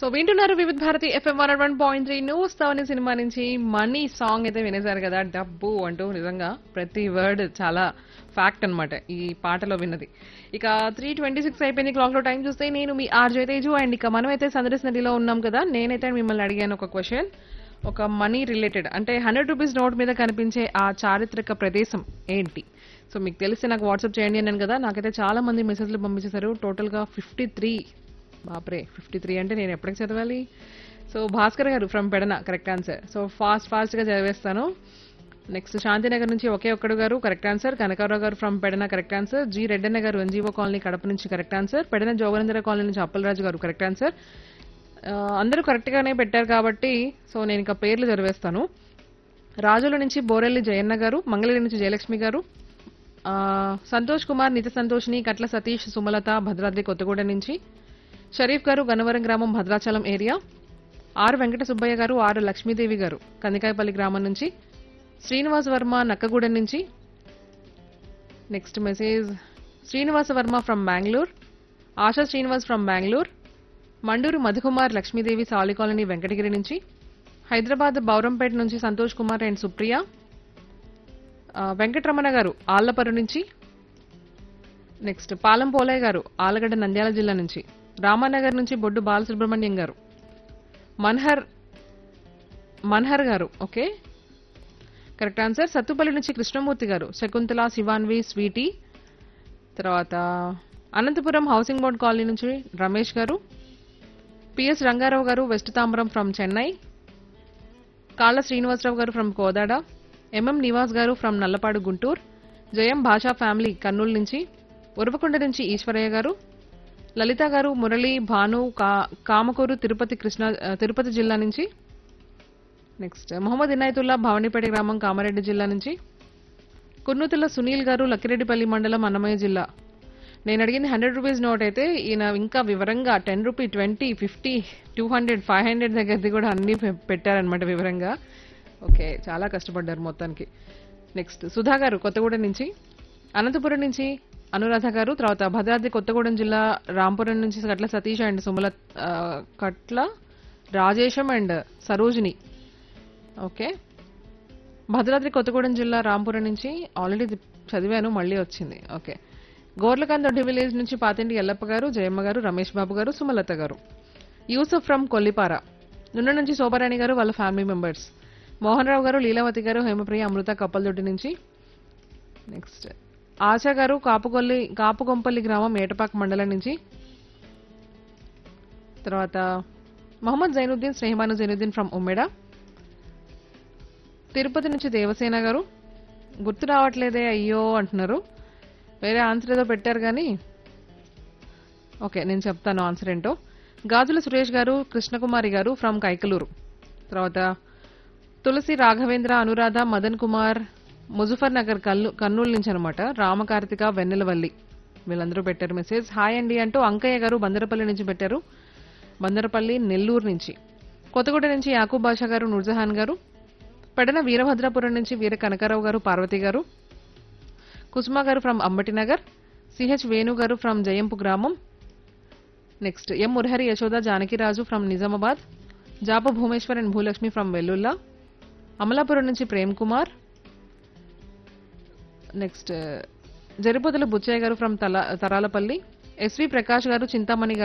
so వింటున్నారు Vividh Bharati FM one one point three news తవని సినిమా నుంచి మనీ సాంగ్ అయితే వినేశారు కదా డబ్బు అంటూ నిజంగా ప్రతి వర్డ్ చాలా ఫ్యాక్ట్ అన్నమాట ఈ పాటలో విన్నది ఇక త్రీ ట్వంటీ సిక్స్ అయిపోయింది క్లాక్ లో టైం చూస్తే నేను మీ ఆర్జే తేజు అండ్ ఇక మనమైతే సందర్శ నదిలో ఉన్నాం కదా నేనైతే మిమ్మల్ని అడిగాను ఒక క్వశ్చన్ ఒక మనీ రిలేటెడ్ అంటే హండ్రెడ్ రూపీస్ నోట్ మీద కనిపించే ఆ చారిత్రక ప్రదేశం ఏంటి సో మీకు తెలిస్తే నాకు వాట్సాప్ చేయండి అన్నాను కదా నాకైతే చాలా మంది మెసేజ్లు పంపించేశారు టోటల్ గా ఫిఫ్టీ త్రీ బాప్రే ఫిఫ్టీ త్రీ అంటే నేను ఎప్పటికి చదవాలి so Bhaskar garu from Pedana correct answer so fast fast గా చదివేస్తాను నెక్స్ట్ శాంతినగర్ నుంచి ఒకే ఒక్కడు గారు correct answer Kanakarao garu from Pedana correct answer G Reddanna garu NGO colony Kadapa నుంచి correct answer Pedana Joganendra colony నుంచి అప్పలరాజు గారు కరెక్ట్ ఆన్సర్ ఆ, అందరూ కరెక్ట్ గానే పెట్టారు కాబట్టి సో నేను ఇంకా పేర్లు చదివేస్తాను రాజుల నుంచి బోరెల్లి జయన్న గారు మంగళగిరి నుంచి జయలక్ష్మి గారు ఆ, సంతోష్ కుమార్ నిత సంతోష్ని కట్ల సతీష్ సుమలత భద్రాద్రి కొత్తగూడెం నుంచి షరీఫ్ గారు గన్నవరం గ్రామం Bhadrachalam area R Venkata Subbaiah garu R Lakshmidevi గారు కందికాయపల్లి గ్రామం నుంచి శ్రీనివాస్ వర్మ నక్కగూడెం నుంచి next message Srinivasa Varma from Bengaluru Asha Srinivas from Bengaluru Manduru Madhukumar Lakshmidevi Sali colony Venkatagiri నుంచి హైదరాబాద్ బౌరంపేట నుంచి సంతోష్ కుమార్ అండ్ సుప్రియ ఆ, వెంకటరమణ గారు ఆళ్లపరు నుంచి నెక్స్ట్ పాలం పోలయ్య గారు ఆలగడ్డ నంద్యాల జిల్లా నుంచి రామానగర్ నుంచి బొడ్డు బాలసుబ్రహ్మణ్యం గారు మన్హర్ మన్హర్ గారు ఓకే కరెక్ట్ ఆన్సర్ సత్తుపల్లి నుంచి కృష్ణమూర్తి గారు శకుంతల శివాన్వి స్వీటీ తర్వాత అనంతపురం హౌసింగ్ బోర్డ్ కాలనీ నుంచి రమేష్ గారు పిఎస్ రంగారావు గారు వెస్ట్ తాంబరం ఫ్రమ్ చెన్నై కాళ్ళ శ్రీనివాసరావు గారు ఫ్రమ్ కోదాడ ఎంఎం నివాస్ గారు ఫ్రమ్ నల్లపాడు గుంటూరు జయం భాషా ఫ్యామిలీ కర్నూలు నుంచి ఉరవకొండ నుంచి ఈశ్వరయ్య గారు లలిత గారు మురళి భాను కా- కామకూరు తిరుపతి కృష్ణ ఆ, తిరుపతి జిల్లా నుంచి నెక్స్ట్ మొహమ్మద్ ఇనాయతుల్లా భవానీపేట గ్రామం కామారెడ్డి జిల్లా నుంచి కుర్నూతుల సునీల్ గారు లక్కిరెడ్డిపల్లి మండలం అన్నమయ్య జిల్లా నేను అడిగింది హండ్రెడ్ రూపీస్ నోట్ అయితే ఈయన ఇంకా వివరంగా ten rupee twenty fifty two hundred five hundred దగ్గరది కూడా అన్ని పె- పెట్టారనమాట వివరంగా ఓకే చాలా కష్టపడ్డారు మొత్తానికి నెక్స్ట్ సుధా గారు కొత్తగూడెం నుంచి అనంతపురం నుంచి అనురాధ గారు తర్వాత భద్రాద్రి కొత్తగూడెం జిల్లా రాంపురం నుంచి కట్ల సతీష్ అండ్ సుమల ఆ, కట్ల రాజేశం అండ్ సరోజిని ఓకే భద్రాద్రి కొత్తగూడెం జిల్లా రాంపురం నుంచి ఆల్రెడీ ఇది చదివాను మళ్ళీ వచ్చింది ఓకే గోర్లకాందొడ్డి విలేజ్ నుంచి పాతింటి ఎల్లప్ప గారు జయమ్మ గారు రమేష్ బాబు గారు సుమలత గారు యూసఫ్ ఫ్రమ్ కొల్లిపార నుండి నుంచి శోభారాణి గారు వాళ్ళ ఫ్యామిలీ మెంబర్స్ మోహన్ రావు గారు లీలావతి గారు హేమప్రియ అమృత కప్పలదొడ్డి నుంచి నెక్స్ట్ ఆశా గారు కాపుకొల్లి కాపుకొంపల్లి గ్రామం ఏటపాక మండలం నుంచి తర్వాత మొహమ్మద్ జైనుద్దీన్ స్నేహమాను జైనుద్దీన్ ఫ్రమ్ ఉమ్మెడ తిరుపతి నుంచి దేవసేన గారు గుర్తు రావట్లేదే అయ్యో అంటున్నారు వేరే ఆన్సర్ ఏదో పెట్టారు కానీ ఓకే నేను చెప్తాను ఆన్సర్ ఏంటో గాజుల సురేష్ గారు కృష్ణకుమారి గారు ఫ్రమ్ కైకలూరు తర్వాత తులసి రాఘవేంద్ర అనురాధ మదన్ కుమార్ ముజఫర్ నగర్ కల్లు కర్నూలు నుంచి అనమాట రామకార్తిక వెన్నెలవల్లి వీళ్ళందరూ పెట్టారు మెసేజ్ హాయ్ అండి అంటూ అంకయ్య గారు బందరపల్లి నుంచి పెట్టారు బందరపల్లి నెల్లూరు నుంచి కొత్తగూడ నుంచి యాకూబ్ బాషా గారు నూర్జహాన్ గారు పెడన వీరభద్రాపురం నుంచి వీర కనకారావు గారు పార్వతి గారు కుసుమ గారు ఫ్రమ్ అంబటినగర్ సిహెచ్ వేణు గారు ఫ్రమ్ జయంపు గ్రామం next M Murahari Yashoda Janakiraju from Nizamabad Japa Bhumeshwar and Bhulakshmi from Vellulla Amalapuram నుంచి ప్రేమ్ కుమార్ నెక్స్ట్ జరిపోతుల బుచ్చయ్య గారు ఫ్రమ్ తల తరాలపల్లి ఎస్వి ప్రకాష్ గారు చింతామణి గారు